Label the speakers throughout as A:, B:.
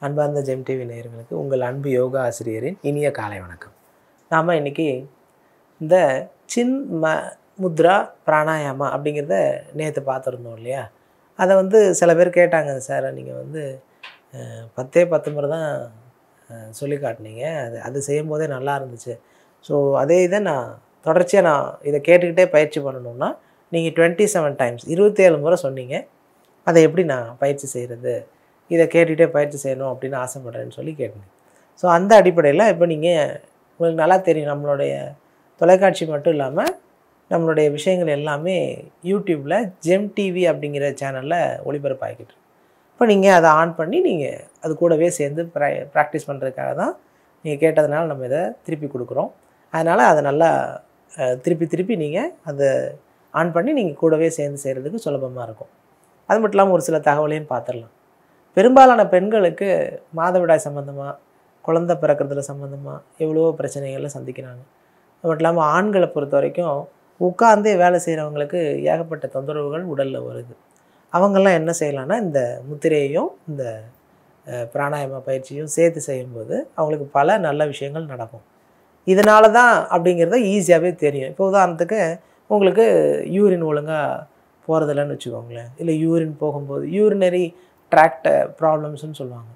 A: அன்பார்ந்த GeM TV நேயர்களுக்கு உங்கள் அன்பு யோகா ஆசிரியரின் இனிய காலை வணக்கம் நாம் இன்னைக்கு இந்த சின் ம முத்ரா பிராணாயாமா அப்படிங்கிறத நேற்று பார்த்துருந்தோம் இல்லையா அதை வந்து சில பேர் கேட்டாங்க சார் நீங்கள் வந்து அஹ், பத்தே பத்து முறை தான் அஹ், சொல்லி காட்டினீங்க அது அது செய்யும்போதே நல்லா இருந்துச்சு ஸோ அதே இதை நான் தொடர்ச்சியாக நான் இதை கேட்டுக்கிட்டே பயிற்சி பண்ணணும்னா நீங்கள் டுவெண்ட்டி செவன் டைம்ஸ் இருபத்தேழு முறை சொன்னீங்க அதை எப்படி நான் பயிற்சி செய்கிறது இதை கேட்டுகிட்டே பயிற்சி செய்யணும் அப்படின்னு ஆசைப்பட்றேன்னு சொல்லி கேட்டேன் ஸோ அந்த அடிப்படையில் இப்போ நீங்கள் உங்களுக்கு நல்லா தெரியும் நம்மளுடைய தொலைக்காட்சி மட்டும் இல்லாமல் நம்மளுடைய விஷயங்கள் எல்லாமே யூடியூப்பில் ஜெம் டிவி அப்படிங்கிற சேனலில் ஒளிபரப்பாகிக்கிட்டு இருக்கு. இப்போ நீங்கள் அதை ஆன் பண்ணி நீங்கள் அது கூடவே சேர்ந்து ப்ரா ப்ராக்டிஸ் பண்ணுறதுக்காக தான் நீங்கள் கேட்டதுனால நம்ம இதை திருப்பி கொடுக்குறோம் அதனால் அதை நல்லா அஹ், திருப்பி திருப்பி நீங்கள் அதை ஆன் பண்ணி நீங்கள் கூடவே சேர்ந்து செய்கிறதுக்கு சுலபமாக இருக்கும் அது மட்டும் இல்லாமல் ஒரு சில தகவலையும் பார்த்துடலாம் பெரும்பாலான பெண்களுக்கு மாதவிடாய் சம்மந்தமாக குழந்தை பிறக்கிறதுல சம்மந்தமாக எவ்வளவோ பிரச்சனைகளை சந்திக்கிறாங்க அது மட்டும் இல்லாமல் ஆண்களை பொறுத்த வரைக்கும் உட்கார்ந்தே வேலை செய்கிறவங்களுக்கு ஏகப்பட்ட தொந்தரவுகள் உடலில் வருது அவங்கெல்லாம் என்ன செய்யலாம்னா இந்த முத்திரையையும் இந்த அஹ், பிராணாயாம பயிற்சியும் சேர்த்து செய்யும்போது அவங்களுக்கு பல நல்ல விஷயங்கள் நடக்கும் இதனால தான் அப்படிங்கிறத ஈஸியாகவே தெரியும் இப்போ உதாரணத்துக்கு உங்களுக்கு யூரின் ஒழுங்காக போகிறதில்லன்னு வச்சுக்கோங்களேன் இல்லை யூரின் போகும்போது யூரினரி ட்ராக்ட் ப்ராப்ளம்ஸ்னு சொல்லுவாங்க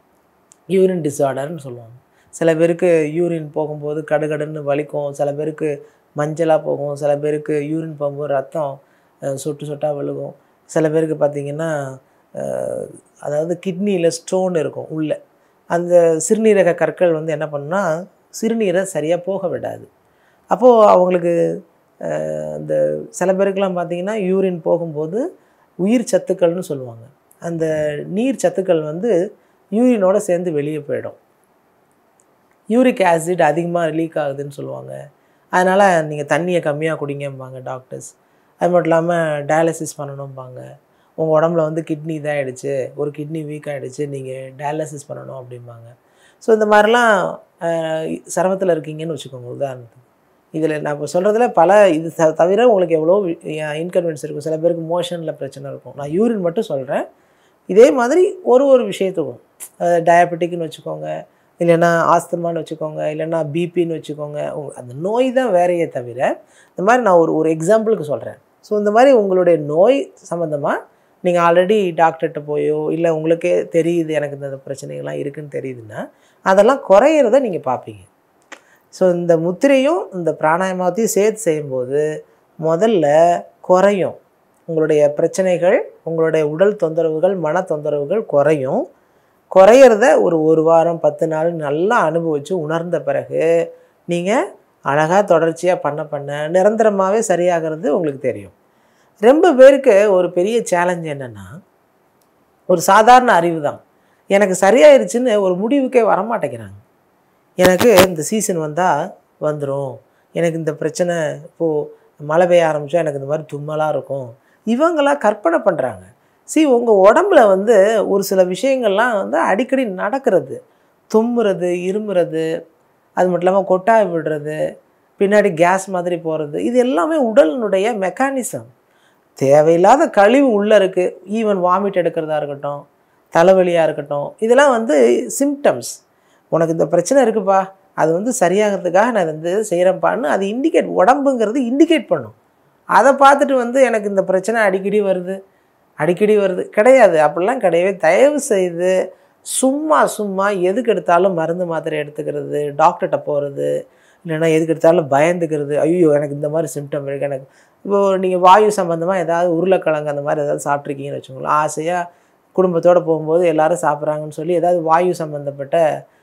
A: யூரின் டிஸார்டர்னு சொல்லுவாங்க சில பேருக்கு யூரின் போகும்போது கடுகடுன்னு வலிக்கும் சில பேருக்கு மஞ்சளாக போகும் சில பேருக்கு யூரின் போகும்போது ரத்தம் அஹ், சொட்டு சொட்டாக விழுகும் சில பேருக்கு பார்த்திங்கன்னா அஹ், அதாவது கிட்னியில் ஸ்டோன் இருக்கும் உள்ளே அந்த சிறுநீரக கற்கள் வந்து என்ன பண்ணுன்னா சிறுநீரை சரியாக போக விடாது அப்போது அவங்களுக்கு அஹ், இந்த சில பேருக்கெல்லாம் பார்த்திங்கன்னா யூரின் போகும்போது உயிர் சத்துக்கள்னு சொல்லுவாங்க அந்த நீர் சத்துக்கள் வந்து யூரினோட சேர்ந்து வெளியே போயிடும் யூரிக் ஆசிட் அதிகமாக லீக் ஆகுதுன்னு சொல்லுவாங்க அதனால் நீங்கள் தண்ணியை கம்மியாக குடிங்கம்பாங்க டாக்டர்ஸ் அது மட்டும் இல்லாமல் டயாலிசிஸ் பண்ணணும்பாங்க உங்கள் உடம்புல வந்து கிட்னி இதாகிடுச்சு ஒரு கிட்னி வீக் ஆகிடுச்சு நீங்கள் டயாலிசிஸ் பண்ணணும் அப்படிம்பாங்க ஸோ இந்த மாதிரிலாம் அஹ், சிரமத்தில் இருக்கீங்கன்னு வச்சுக்கோங்க உதாரணத்துக்கு இதில் நான் இப்போ சொல்கிறதுல பல இது த- தவிர உங்களுக்கு எவ்வளோ இன்கன்வீனியன்ஸ் இருக்கும் சில பேருக்கு மோஷனில் பிரச்சனை இருக்கும் நான் யூரின் மட்டும் சொல்கிறேன் இதே மாதிரி ஒரு ஒரு விஷயத்துக்கும் டயபெட்டிக்னு வச்சுக்கோங்க இல்லைன்னா ஆஸ்துமான்னு வச்சுக்கோங்க இல்லைன்னா பிபின்னு வச்சுக்கோங்க உங்க- அந்த நோய் தான் வேறையே தவிர இந்த மாதிரி நான் ஒரு ஒரு எக்ஸாம்பிளுக்கு சொல்கிறேன் ஸோ இந்த மாதிரி உங்களுடைய நோய் சம்மந்தமாக நீங்கள் ஆல்ரெடி டாக்டர்கிட்ட போயோ இல்லை உங்களுக்கே தெரியுது எனக்கு இந்த பிரச்சனைகள்லாம் இருக்குன்னு தெரியுதுன்னா அதெல்லாம் குறையிறத நீங்கள் பார்ப்பீங்க ஸோ இந்த முத்திரையும் இந்த பிராணாயாமத்தையும் சேர்த்து செய்யும்போது முதல்ல குறையும் உங்களுடைய பிரச்சனைகள் உங்களுடைய உடல் தொந்தரவுகள் மன தொந்தரவுகள் குறையும் குறையிறத ஒரு ஒரு வாரம் பத்து நாள் நல்லா அனுபவித்து உணர்ந்த பிறகு நீங்கள் அழகாக தொடர்ச்சியாக பண்ண பண்ண நிரந்தரமாகவே சரியாகிறது உங்களுக்கு தெரியும் ரொம்ப பேருக்கு ஒரு பெரிய சேலஞ்ச் என்னென்னா ஒரு சாதாரண அறிவு தான் எனக்கு சரியாயிருச்சுன்னு ஒரு முடிவுக்கே வரமாட்டேங்கிறாங்க எனக்கு இந்த சீசன் வந்தால் வந்துடும் எனக்கு இந்த பிரச்சனை இப்போது மழை பெய்ய ஆரம்பித்தா எனக்கு இந்த மாதிரி தும்மலாக இருக்கும் இவங்களாம் கற்பனை பண்ணுறாங்க see உங்கள் உடம்புல வந்து ஒரு சில விஷயங்கள்லாம் வந்து அடிக்கடி நடக்கிறது தும்முறது இருமுறது அது மட்டும் இல்லாமல் கொட்டாய் விடுறது பின்னாடி கேஸ் மாதிரி போகிறது இது எல்லாமே உடலினுடைய மெக்கானிசம் தேவையில்லாத கழிவு உள்ளே இருக்குது ஈவன் வாமிட் எடுக்கிறதா இருக்கட்டும் தலைவலியாக இருக்கட்டும் இதெல்லாம் வந்து சிம்டம்ஸ் உனக்கு இந்த பிரச்சனை இருக்குப்பா அது வந்து சரியாகிறதுக்காக நான் இதை வந்து செய்கிறேன்ப்பான்னு அது இண்டிகேட் உடம்புங்கிறது இண்டிகேட் பண்ணும் அதை பார்த்துட்டு வந்து எனக்கு இந்த பிரச்சனை அடிக்கடி வருது அடிக்கடி வருது கிடையாது அப்படிலாம் கிடையவே தயவு செய்து சும்மா சும்மா எதுக்கு எடுத்தாலும் மருந்து மாத்திரை எடுத்துக்கிறது டாக்டர்கிட்ட போகிறது இல்லைன்னா எதுக்கு எடுத்தாலும் பயந்துக்கிறது ஐயோ எனக்கு இந்த மாதிரி சிம்டம் இருக்குது எனக்கு இப்போது நீங்கள் வாயு சம்மந்தமாக ஏதாவது உருளைக்கிழங்கு அந்த மாதிரி ஏதாவது சாப்பிட்ருக்கீங்கன்னு வச்சுக்கோங்களேன் ஆசையாக குடும்பத்தோடு போகும்போது எல்லாரும் சாப்பிட்றாங்கன்னு சொல்லி ஏதாவது வாயு சம்மந்தப்பட்ட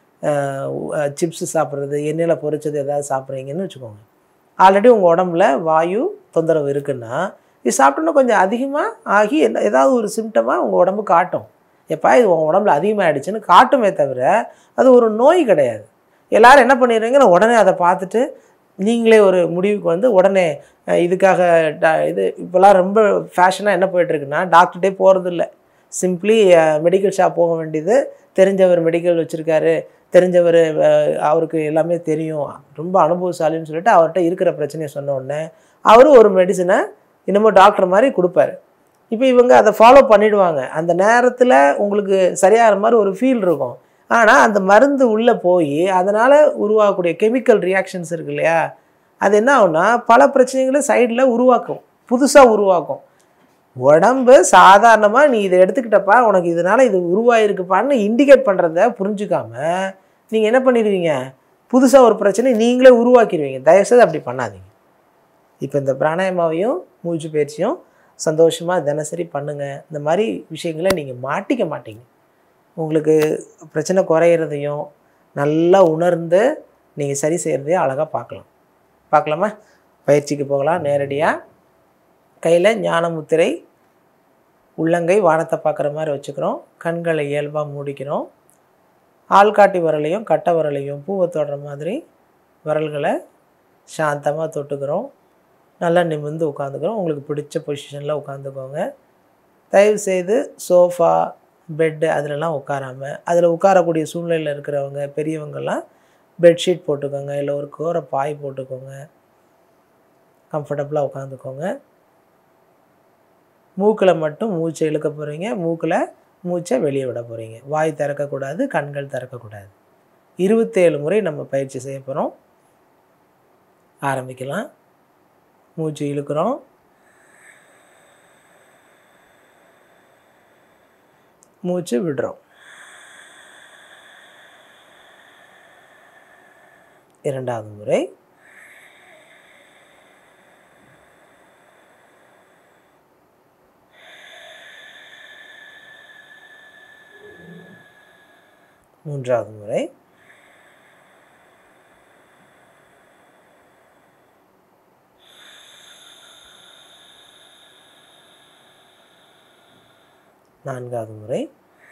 A: சிப்ஸு சாப்பிட்றது எண்ணெயில் பொரிச்சது ஏதாவது சாப்பிட்றீங்கன்னு வச்சுக்கோங்க ஆல்ரெடி உங்கள் உடம்புல வாயு தொந்தரவு இருக்குன்னா இது சாப்பிட்டோன்னா கொஞ்சம் அதிகமாக ஆகி என்ன- ஏதாவது ஒரு சிம்டமாக உங்கள் உடம்பு காட்டும் எப்பா இது உங்கள் உடம்புல அதிகமாகிடுச்சுன்னு காட்டுமே தவிர அது ஒரு நோய் கிடையாது எல்லாரும் என்ன பண்ணிடுறீங்கன்னா உடனே அதை பார்த்துட்டு நீங்களே ஒரு முடிவுக்கு வந்து உடனே அஹ், இதுக்காக டா- இது இப்போல்லாம் ரொம்ப ஃபேஷனாக என்ன போயிட்டுருக்குன்னா டாக்டர்கிட்டே போகிறது இல்லை சிம்பிளி மெடிக்கல் ஷாப் போக வேண்டியது தெரிஞ்சவர் மெடிக்கல் வச்சுருக்காரு தெரிஞ்சவர் அஹ், அவருக்கு எல்லாமே தெரியும் ரொம்ப அனுபவசாலின்னு சொல்லிட்டு அவர்கிட்ட இருக்கிற பிரச்சனையை சொன்ன உடனே அவரும் ஒரு மெடிசனை இன்னமும் டாக்டர் மாதிரி கொடுப்பாரு இப்போ இவங்க அதை ஃபாலோ பண்ணிடுவாங்க அந்த நேரத்தில் உங்களுக்கு சரியாகிற மாதிரி ஒரு ஃபீல் இருக்கும் ஆனால் அந்த மருந்து உள்ளே போய் அதனால் உருவாகக்கூடிய கெமிக்கல் ரியாக்ஷன்ஸ் இருக்கு இல்லையா அது என்ன ஆகும்னா பல பிரச்சனைகளை சைடில் உருவாக்கும் புதுசாக உருவாக்கும் உடம்பு சாதாரணமாக நீ இதை எடுத்துக்கிட்டப்பா உனக்கு இதனால் இது உருவாயிருக்குப்பான்னு இண்டிகேட் பண்ணுறத புரிஞ்சுக்காம நீங்கள் என்ன பண்ணிடுவீங்க புதுசாக ஒரு பிரச்சனை நீங்களே உருவாக்கிடுவீங்க தயவுசெய்து அப்படி பண்ணாதீங்க இப்போ இந்த பிராணாயமாவையும் மூச்சு பயிற்சியும் சந்தோஷமாக தினசரி பண்ணுங்கள் இந்த மாதிரி விஷயங்களை நீங்கள் மாட்டிக்க மாட்டீங்க உங்களுக்கு பிரச்சனை குறையிறதையும் நல்லா உணர்ந்து நீங்கள் சரி செய்கிறதையும் அழகாக பார்க்கலாம் பார்க்கலாமா பயிற்சிக்கு போகலாம் நேரடியாக கையில் ஞான முத்திரை உள்ளங்கை வானத்தை பார்க்குற மாதிரி வச்சுக்கிறோம் கண்களை இயல்பாக மூடிக்கிறோம் ஆள்காட்டி விரலையும் கட்டை விரலையும் பூவை தொடுற மாதிரி விரல்களை சாந்தமாக தொட்டுக்கிறோம் நல்லா நிமிர்ந்து உட்காந்துக்கிறோம் உங்களுக்கு பிடிச்ச பொசிஷனில் உட்காந்துக்கோங்க தயவு செய்து சோஃபா பெட்டு அதிலலாம் உட்காராமல் அதில் உட்காரக்கூடிய சூழ்நிலையில் இருக்கிறவங்க பெரியவங்கெல்லாம் பெட்ஷீட் போட்டுக்கோங்க இல்லை ஒரு கோரை பாய் போட்டுக்கோங்க கம்ஃபர்டபுளாக உட்காந்துக்கோங்க மூக்கில் மட்டும் மூச்சை இழுக்க போகிறீங்க மூக்கில் மூச்சை வெளியே விட போகிறீங்க வாய் திறக்கக்கூடாது கண்கள் திறக்கக்கூடாது இருபத்தேழு முறை நம்ம பயிற்சி செய்ய போகிறோம் ஆரம்பிக்கலாம் மூச்சு இழுக்கிறோம் மூச்சு விடுறோம் இரண்டாவது முறை மூன்றாவது முறை நான்காவது முறை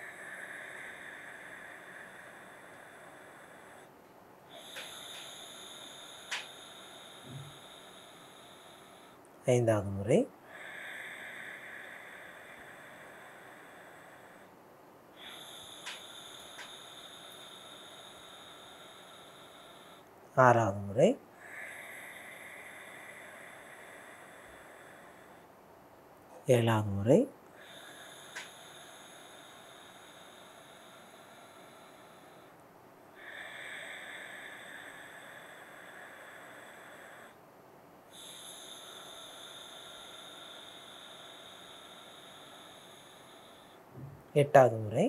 A: ஐந்தாவது முறை ஆறாவது முறை ஏழாவது முறை எட்டாவது முறை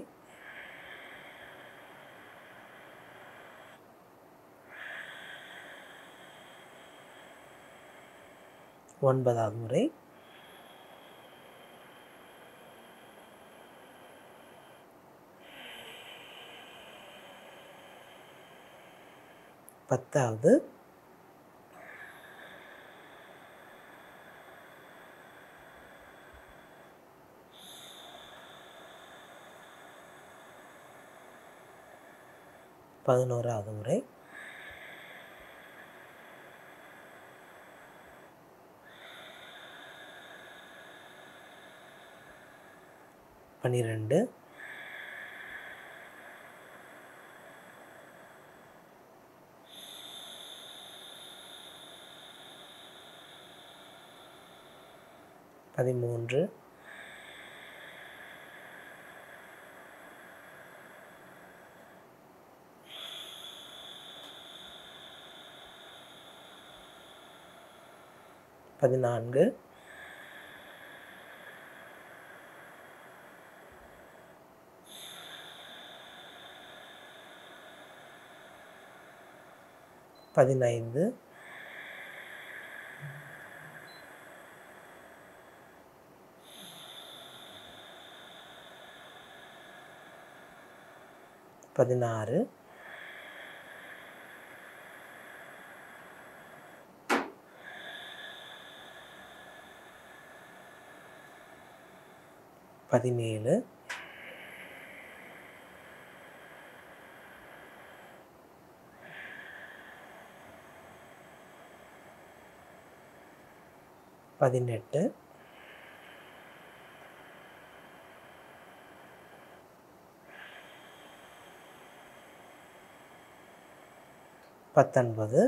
A: ஒன்பதாவது முறை பத்தாவது பதினோராவது முறை பன்னிரெண்டு பதிமூன்று பதினான்கு பதினைந்து பதினாறு பதினேழு பதினெட்டு பத்தொன்பது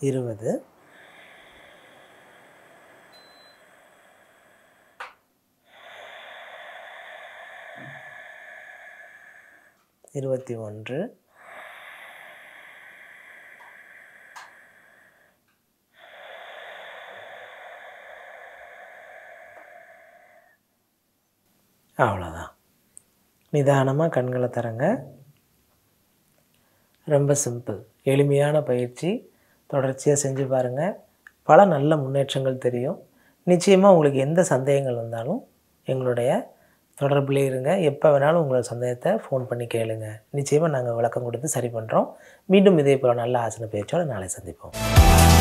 A: இருபது இருபத்தி ஒன்று அவ்வளோதான் நிதானமாக கண்களை தரங்க ரொம்ப சிம்பிள் எளிமையான பயிற்சி தொடர்ச்சியாக செஞ்சு பாருங்கள் பல நல்ல முன்னேற்றங்கள் தெரியும் நிச்சயமாக உங்களுக்கு எந்த சந்தேகங்கள் வந்தாலும் எங்களுடைய தொடர்பிலே இருங்க எப்போ வேணாலும் உங்களோட சந்தேகத்தை ஃபோன் பண்ணி கேளுங்க நிச்சயமாக நாங்கள் விளக்கம் கொடுத்து சரி பண்ணுறோம் மீண்டும் இதே போல் நல்ல ஆசன பயிற்சியோடு நாளை சந்திப்போம்